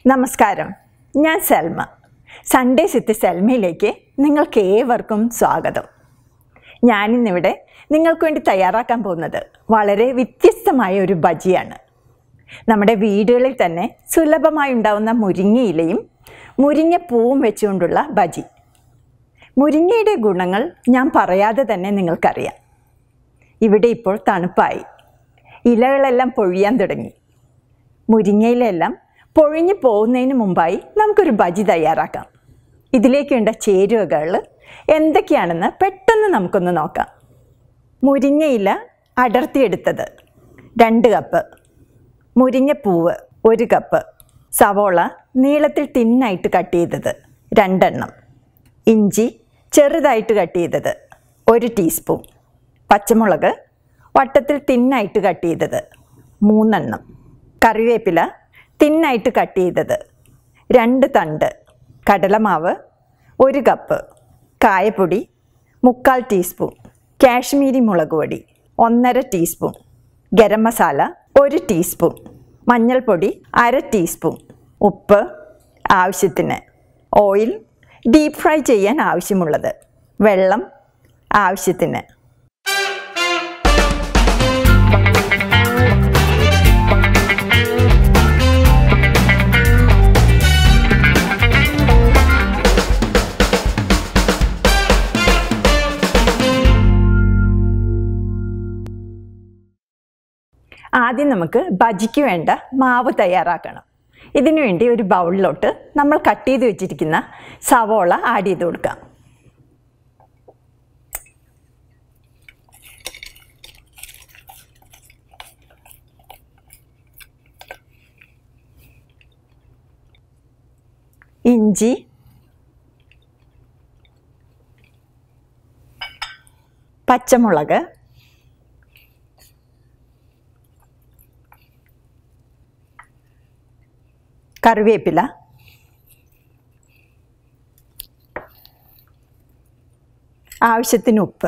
നമസ്കാരം ഞാൻ Salma Sunday sixth സെൽമയിലേക്ക് നിങ്ങൾക്ക് ഏവർക്കും സ്വാഗതം ഞാനിന്നിവിടെ നിങ്ങൾക്ക് വേണ്ടി തയ്യാറാക്കാൻ പോകുന്നത് വളരെ വ്യത്യസ്തമായ ഒരു ബജിയാണ് നമ്മുടെ വീടുകളിൽ തന്നെ സുലഭമായി ഉണ്ടാവുന്ന മുരിങ്ങയിലയും മുരിങ്ങപ്പൂവും വെച്ചുകൊണ്ടുള്ള ബജി മുരിങ്ങയുടെ ഗുണങ്ങൾ ഞാൻ പറയാതെ തന്നെ നിങ്ങൾക്കറിയാം ഇവിടെ ഇപ്പോൾ തണുപ്പായി ഇലകളെല്ലാം പൊഴിയാൻ തുടങ്ങി മുരിങ്ങയിലെല്ലാം പൊഴിഞ്ഞു പോകുന്നതിന് മുമ്പായി നമുക്കൊരു ബജി തയ്യാറാക്കാം ഇതിലേക്ക് വേണ്ട ചേരുവകൾ എന്തൊക്കെയാണെന്ന് പെട്ടെന്ന് നമുക്കൊന്ന് നോക്കാം മുരിങ്ങയില അടർത്തിയെടുത്തത് രണ്ട് കപ്പ് മുരിങ്ങപ്പൂവ് ഒരു കപ്പ് സവോള നീളത്തിൽ തിന്നായിട്ട് കട്ട് ചെയ്തത് രണ്ടെണ്ണം ഇഞ്ചി ചെറുതായിട്ട് കട്ട് ചെയ്തത് ഒരു ടീസ്പൂൺ പച്ചമുളക് വട്ടത്തിൽ തിന്നായിട്ട് കട്ട് ചെയ്തത് മൂന്നെണ്ണം കറിവേപ്പില തിന്നായിട്ട് കട്ട് ചെയ്തത് രണ്ട് തണ്ട് കടലമാവ് ഒരു കപ്പ് കായപ്പൊടി മുക്കാൽ ടീസ്പൂൺ കാശ്മീരി മുളക് പൊടി ഒന്നര ടീസ്പൂൺ ഗരം മസാല ഒരു ടീസ്പൂൺ മഞ്ഞൾപ്പൊടി അര ടീസ്പൂൺ ഉപ്പ് ആവശ്യത്തിന് ഓയിൽ ഡീപ്പ് ഫ്രൈ ചെയ്യാൻ ആവശ്യമുള്ളത് വെള്ളം ആവശ്യത്തിന് ആദ്യം നമുക്ക് ബജിക്ക് വേണ്ട മാവ് തയ്യാറാക്കണം ഇതിനു വേണ്ടി ഒരു ബൗളിലോട്ട് നമ്മൾ കട്ട് ചെയ്ത് വെച്ചിരിക്കുന്ന സവോള ആഡ് ചെയ്ത് കൊടുക്കാം ഇഞ്ചി പച്ചമുളക് കറിവേപ്പില ആവശ്യത്തിന് ഉപ്പ്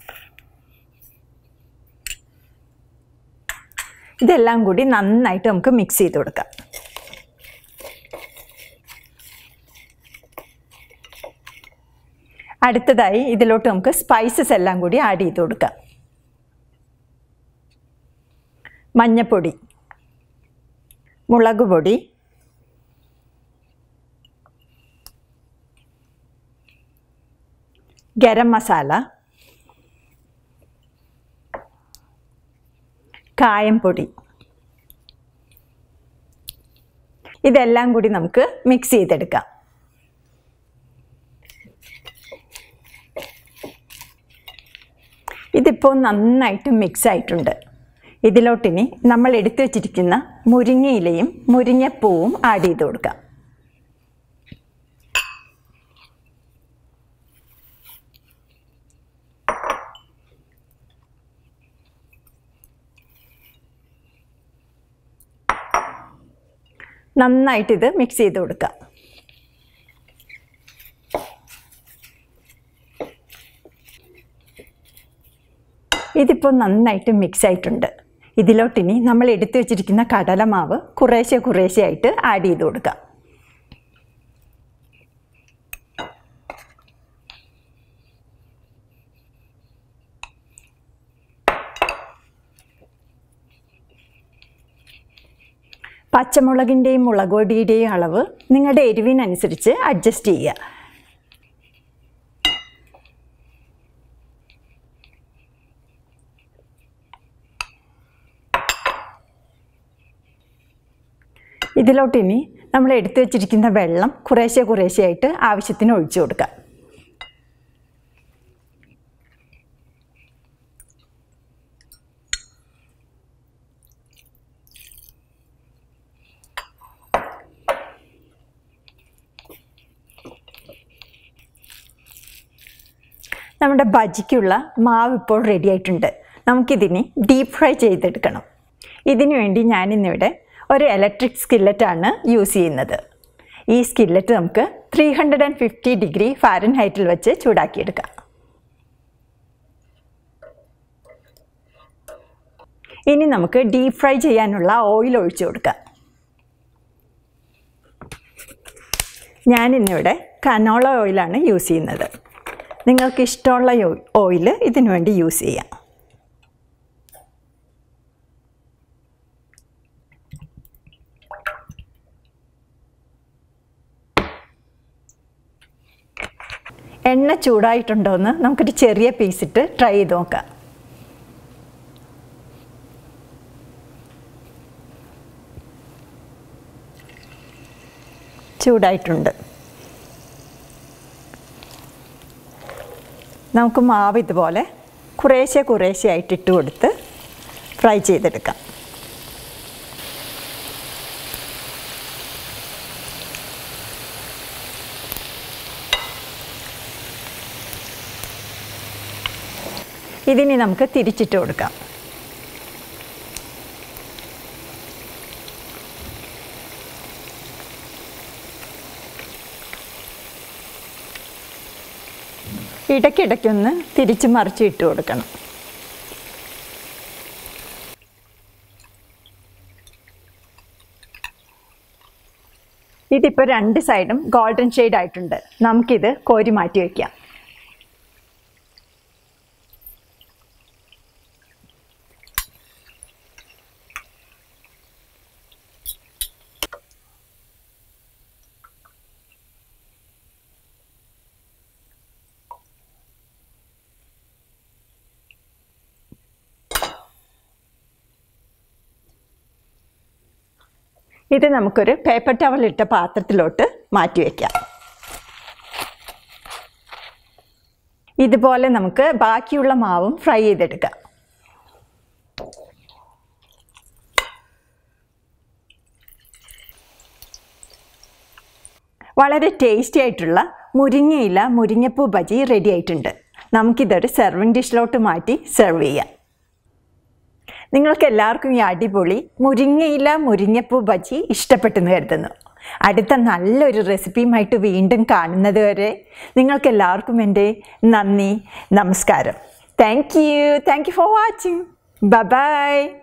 ഇതെല്ലാം കൂടി നന്നായിട്ട് നമുക്ക് മിക്സ് ചെയ്ത് കൊടുക്കാം അടുത്തതായി ഇതിലോട്ട് നമുക്ക് സ്പൈസസ് എല്ലാം കൂടി ആഡ് ചെയ്ത് കൊടുക്കാം മഞ്ഞപ്പൊടി മുളക് പൊടി ഗരം മസാല കായം പൊടി ഇതെല്ലാം കൂടി നമുക്ക് മിക്സ് ചെയ്തെടുക്കാം ഇതിപ്പോൾ നന്നായിട്ട് മിക്സ് ആയിട്ടുണ്ട് ഇതിലോട്ടിനി നമ്മൾ എടുത്തു വച്ചിരിക്കുന്ന മുരിങ്ങയിലയും മുരിങ്ങപ്പൂവും ആഡ് ചെയ്ത് കൊടുക്കാം നന്നായിട്ട് ഇത് മിക്സ് ചെയ്ത് കൊടുക്കാം ഇതിപ്പോൾ നന്നായിട്ട് മിക്സ് ആയിട്ടുണ്ട് ഇതിലോട്ടിനി നമ്മൾ എടുത്തു വെച്ചിരിക്കുന്ന കടലമാവ് കുറേശ്ശെ കുറേശ്ശെ ആയിട്ട് ആഡ് ചെയ്ത് കൊടുക്കാം പച്ചമുളകിൻ്റെയും മുളക് പൊടിയുടെയും അളവ് നിങ്ങളുടെ എരിവിനനുസരിച്ച് അഡ്ജസ്റ്റ് ചെയ്യുക ഇതിലോട്ടിനി നമ്മൾ എടുത്തു വച്ചിരിക്കുന്ന വെള്ളം കുറേശ്ശെ കുറേശ്ശെ ആയിട്ട് ആവശ്യത്തിന് ഒഴിച്ചു കൊടുക്കാം നമ്മുടെ ബജിക്കുള്ള മാവ് ഇപ്പോൾ റെഡി ആയിട്ടുണ്ട് നമുക്കിതിനെ ഡീപ്പ് ഫ്രൈ ചെയ്തെടുക്കണം ഇതിനു വേണ്ടി ഞാനിന്നിവിടെ ഒരു ഇലക്ട്രിക് സ്കില്ലറ്റാണ് യൂസ് ചെയ്യുന്നത് ഈ സ്കില്ലറ്റ് നമുക്ക് three hundred and fifty degree ഫാരൻ ഹൈറ്റിൽ വെച്ച് ചൂടാക്കിയെടുക്കാം ഇനി നമുക്ക് ഡീപ്പ് ഫ്രൈ ചെയ്യാനുള്ള ഓയിൽ ഒഴിച്ചു കൊടുക്കാം ഞാനിന്നിവിടെ കനോള ഓയിലാണ് യൂസ് ചെയ്യുന്നത് നിങ്ങൾക്ക് ഇഷ്ടമുള്ള ഓയിൽ ഇതിനു വേണ്ടി യൂസ് ചെയ്യാം എണ്ണ ചൂടായിട്ടുണ്ടോ എന്ന് നമുക്കൊരു ചെറിയ പീസിട്ട് ട്രൈ ചെയ്ത് നോക്കാം ചൂടായിട്ടുണ്ട് നമുക്ക് മാവ് ഇതുപോലെ കുറേശ്ശെ കുറേശ്ശെ ആയിട്ട് ഇട്ട് കൊടുത്ത് ഫ്രൈ ചെയ്തെടുക്കാം ഇതിനി നമുക്ക് തിരിച്ചിട്ട് കൊടുക്കാം ഇടയ്ക്കിടയ്ക്കൊന്ന് തിരിച്ച് മറിച്ച് ഇട്ട് കൊടുക്കണം ഇതിപ്പോൾ രണ്ട് സൈഡും ഗോൾഡൻ ഷെയ്ഡ് ആയിട്ടുണ്ട് നമുക്കിത് കോരി മാറ്റി വയ്ക്കാം ഇത് നമുക്കൊരു പേപ്പർ ടവൽ ഇട്ട പാത്രത്തിലോട്ട് മാറ്റി വയ്ക്കാം ഇതുപോലെ നമുക്ക് ബാക്കിയുള്ള മാവും ഫ്രൈ ചെയ്തെടുക്കാം വളരെ ടേസ്റ്റി ആയിട്ടുള്ള മുരിങ്ങയില മുരിങ്ങപ്പൂ ബജി റെഡി ആയിട്ടുണ്ട് നമുക്കിതൊരു സെർവിങ് ഡിഷിലോട്ട് മാറ്റി സെർവ് ചെയ്യാം നിങ്ങൾക്ക് എല്ലാവർക്കും ഈ അടിപൊളി മുരിങ്ങയില മുരിങ്ങപ്പൂ ബജി ഇഷ്ടപ്പെട്ടെന്ന് കരുതുന്നു അടുത്ത നല്ലൊരു റെസിപ്പിയുമായിട്ട് വീണ്ടും കാണുന്നത് വരെ നിങ്ങൾക്ക് എല്ലാവർക്കും എൻ്റെ നന്ദി നമസ്കാരം thank you thank you for watching by